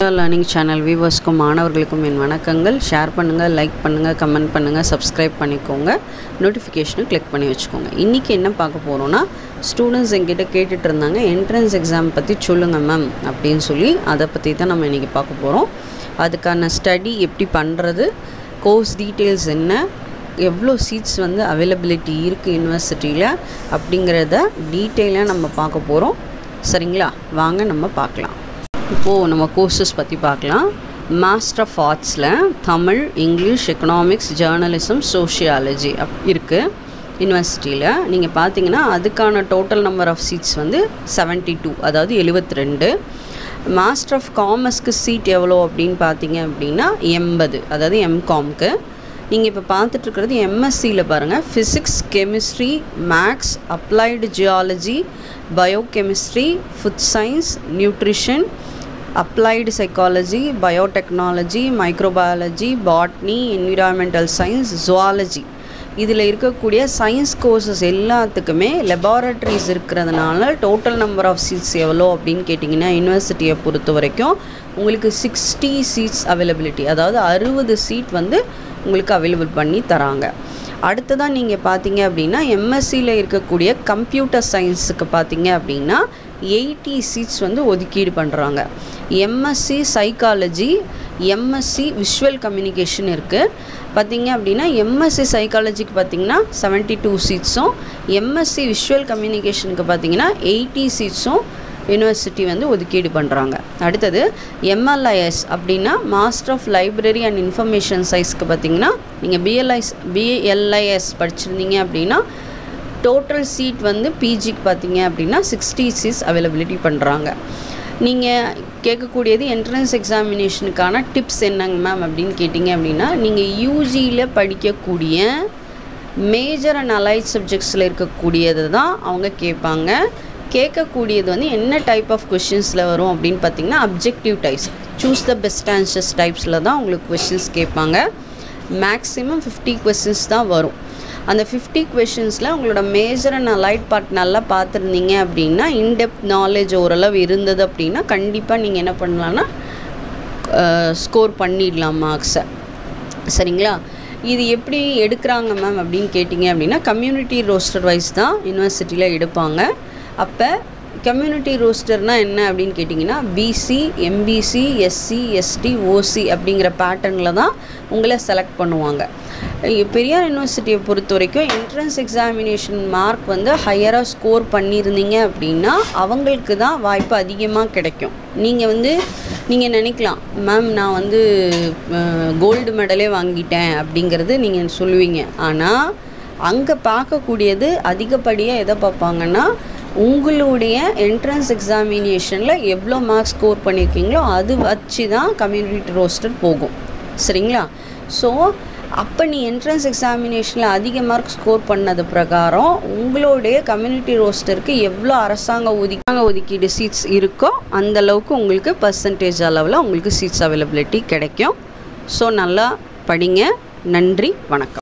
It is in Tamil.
லேர்னிங் சேனல் வியூவர்ஸ்க்கும் மாணவர்களுக்கும் என் வணக்கங்கள் ஷேர் பண்ணுங்கள் லைக் பண்ணுங்கள் கமெண்ட் பண்ணுங்கள் சப்ஸ்கிரைப் பண்ணிக்கோங்க நோட்டிஃபிகேஷனும் கிளிக் பண்ணி வச்சுக்கோங்க இன்றைக்கி என்ன பார்க்க போகிறோன்னா ஸ்டூடெண்ட்ஸ் எங்கிட்ட கேட்டுட்டு இருந்தாங்க என்ட்ரன்ஸ் எக்ஸாம் பற்றி சொல்லுங்கள் மேம் அப்படின்னு சொல்லி அதை பற்றி தான் நம்ம இன்றைக்கி பார்க்க போகிறோம் அதுக்கான ஸ்டடி எப்படி பண்ணுறது கோர்ஸ் டீட்டெயில்ஸ் என்ன எவ்வளோ சீட்ஸ் வந்து அவைலபிலிட்டி இருக்குது யூனிவர்சிட்டியில் அப்படிங்கிறத டீட்டெயிலாக நம்ம பார்க்க போகிறோம் சரிங்களா வாங்க நம்ம பார்க்கலாம் இப்போது நம்ம கோர்சஸ் பற்றி பார்க்கலாம் மாஸ்டர் ஆஃப் ஆர்ட்ஸில் Tamil English economics journalism sociology அப் இருக்குது யூனிவர்சிட்டியில் நீங்கள் பார்த்தீங்கன்னா அதுக்கான டோட்டல் நம்பர் ஆஃப் சீட்ஸ் வந்து செவன்ட்டி டூ அதாவது எழுபத்தி ரெண்டு மாஸ்டர் ஆஃப் காமர்ஸ்க்கு சீட் எவ்வளோ அப்படின்னு பார்த்தீங்க அப்படின்னா எண்பது அதாவது எம்காம்க்கு நீங்கள் இப்போ பார்த்துட்ருக்கிறது எம்எஸ்சியில் பாருங்கள் physics chemistry maths applied geology biochemistry food science nutrition applied psychology biotechnology microbiology botany environmental science zoology இதில் இருக்கக்கூடிய சயின்ஸ் கோர்சஸ் எல்லாத்துக்குமே லெபார்ட்ரிஸ் இருக்கிறதுனால டோட்டல் நம்பர் ஆஃப் சீட்ஸ் எவ்வளோ அப்படின்னு கேட்டிங்கன்னா யூனிவர்சிட்டியை பொறுத்த வரைக்கும் உங்களுக்கு சிக்ஸ்டி சீட்ஸ் அவைலபிலிட்டி அதாவது அறுபது சீட் வந்து உங்களுக்கு அவைலபிள் பண்ணி தராங்க அடுத்ததான் நீங்கள் பார்த்தீங்க அப்படின்னா எம்எஸ்சியில் இருக்கக்கூடிய கம்ப்யூட்டர் சயின்ஸுக்கு பார்த்தீங்க அப்படின்னா எயிட்டி சீட்ஸ் வந்து ஒதுக்கீடு பண்ணுறாங்க MSc psychology MSc visual communication இருக்குது பார்த்தீங்க அப்படின்னா எம்எஸ்சி சைக்காலஜிக்கு பார்த்தீங்கன்னா செவன்ட்டி டூ சீட்ஸும் எம்எஸ்சி விஷுவல் கம்யூனிகேஷனுக்கு பார்த்தீங்கன்னா எயிட்டி சீட்ஸும் யூனிவர்சிட்டி வந்து ஒதுக்கீடு பண்ணுறாங்க அடுத்தது எம்எல்ஐஎஸ் அப்படின்னா master of library and information சைஸ்க்கு பார்த்தீங்கன்னா நீங்கள் பிஎல்ஐஸ் பிஎல்ஐஎஸ் படிச்சிருந்தீங்க அப்படின்னா டோட்டல் சீட் வந்து பிஜிக்கு பார்த்தீங்க அப்படின்னா சிக்ஸ்டி சீட்ஸ் அவைலபிலிட்டி பண்ணுறாங்க நீங்கள் கேட்கக்கூடியது என்ட்ரன்ஸ் எக்ஸாமினேஷனுக்கான டிப்ஸ் என்னங்க மேம் அப்படின்னு கேட்டிங்க அப்படின்னா நீங்கள் யூஜியில் படிக்கக்கூடிய மேஜர் அண்ட் அலைட் சப்ஜெக்ட்ஸில் இருக்கக்கூடியது தான் அவங்க கேட்பாங்க கேட்கக்கூடியது வந்து என்ன டைப் ஆஃப் கொஷின்ஸில் வரும் அப்படின்னு பார்த்தீங்கன்னா objective types choose the best answers டைப்ஸில் தான் உங்களுக்கு கொஷின்ஸ் கேட்பாங்க மேக்ஸிமம் ஃபிஃப்டி கொஷின்ஸ் தான் வரும் அந்த ஃபிஃப்டி கொஷின்ஸில் உங்களோட மேஜர் அண்ட் அலைட் பார்ட் நல்லா பார்த்துருந்தீங்க அப்படின்னா இன்டெப்த் நாலேஜ் ஓரளவு இருந்தது அப்படின்னா கண்டிப்பாக நீங்கள் என்ன பண்ணலான்னா ஸ்கோர் பண்ணிடலாம் மார்க்ஸை சரிங்களா இது எப்படி எடுக்கிறாங்க மேம் அப்படின்னு கேட்டிங்க அப்படின்னா கம்யூனிட்டி ரோஸ்டர் வைஸ் தான் யூனிவர்சிட்டியில் எடுப்பாங்க அப்போ கம்யூனிட்டி ரோஸ்டர்னால் என்ன அப்படின்னு கேட்டிங்கன்னா BC MBC SC ST OC அப்படிங்கிற பேட்டர்னில் தான் உங்களை செலக்ட் பண்ணுவாங்க பெரியார் யூனிவர்சிட்டியை பொறுத்த வரைக்கும் என்ட்ரன்ஸ் எக்ஸாமினேஷன் மார்க் வந்து ஹையராக ஸ்கோர் பண்ணியிருந்தீங்க அப்படின்னா அவங்களுக்கு தான் வாய்ப்பு அதிகமாக கிடைக்கும் நீங்கள் வந்து நீங்கள் நினைக்கலாம் மேம் நான் வந்து கோல்டு மெடலே வாங்கிட்டேன் அப்படிங்கிறது நீங்கள் சொல்லுவீங்க ஆனால் அங்கே பார்க்கக்கூடியது அதிகப்படியாக எதை பார்ப்பாங்கன்னா உங்களுடைய என்ட்ரன்ஸ் எக்ஸாமினேஷனில் எவ்வளோ மார்க்ஸ் ஸ்கோர் பண்ணியிருக்கீங்களோ அது வச்சு தான் கம்யூனிட்டி ரோஸ்டர் போகும் சரிங்களா ஸோ அப்போ நீ என்ட்ரன்ஸ் எக்ஸாமினேஷனில் அதிக மார்க் ஸ்கோர் பண்ணது பிரகாரம் உங்களுடைய கம்யூனிட்டி ரோஸ்டருக்கு எவ்வளோ அரசாங்க ஒதுக்காங்க ஒதுக்கீடு சீட்ஸ் இருக்கோ அந்தளவுக்கு உங்களுக்கு பர்சன்டேஜ் அளவில் உங்களுக்கு சீட்ஸ் அவைலபிலிட்டி கிடைக்கும் ஸோ நல்லா படிங்க நன்றி வணக்கம்